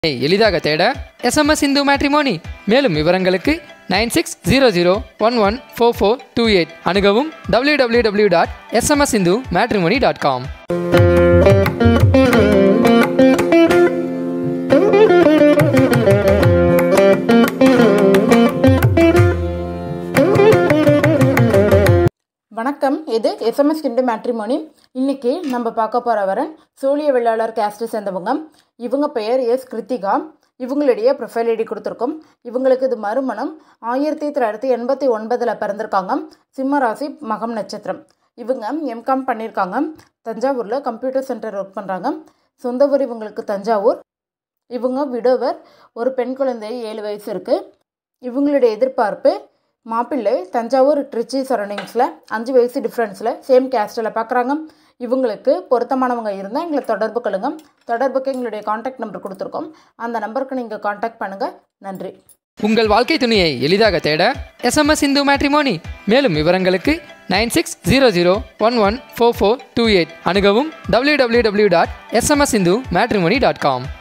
எளிதாக தேட SMS Hindu matrimony மேலும் விவரங்களுக்கு nine six zero zero one one four four two eight அணுகவும் W W W dot SMS Hindu matrimony dot com வணக்கம் இது எஸ்எம்எஸ் கிண்டு மேட்ரிமோனி இன்னைக்கு நம்ம பார்க்க போகிற வரன் சோழிய வெள்ளாளர் கேஸ்ட்டு சேர்ந்தவங்க இவங்க பெயர் எஸ் கிருத்திகா இவங்களுடைய ப்ரொஃபைல் ஐடி கொடுத்துருக்கோம் இவங்களுக்கு இது மறுமணம் ஆயிரத்தி தொள்ளாயிரத்தி எண்பத்தி ஒன்பதில் பிறந்திருக்காங்க சிம்ம ராசி மகம் நட்சத்திரம் இவங்க எம்காம் பண்ணியிருக்காங்க தஞ்சாவூரில் கம்ப்யூட்டர் சென்டர் ஒர்க் பண்ணுறாங்க சொந்த ஊர் இவங்களுக்கு தஞ்சாவூர் இவங்க விடோவர் ஒரு பெண் குழந்தை ஏழு வயசு இருக்குது இவங்களுடைய எதிர்பார்ப்பு மாப்பிள்ளை தஞ்சாவூர் ட்ரிச்சி சரௌண்டிங்ஸில் அஞ்சு வயசு டிஃப்ரென்ஸில் சேம் கேஸ்டில் பார்க்குறாங்க இவங்களுக்கு பொருத்தமானவங்க இருந்தால் எங்களை தொடர்பு கொள்ளுங்க தொடர்புக்கு எங்களுடைய காண்டாக்ட் நம்பர் கொடுத்துருக்கோம் அந்த நம்பருக்கு நீங்கள் காண்டாக்ட் பண்ணுங்கள் நன்றி உங்கள் வாழ்க்கை துணையை எளிதாக தேட எஸ்எம்எஸ் இந்து மேட்ரிமோனி மேலும் விவரங்களுக்கு nine six zero zero one one four four two eight அணுகவும் W W W dot SMS Hindu matrimony dot com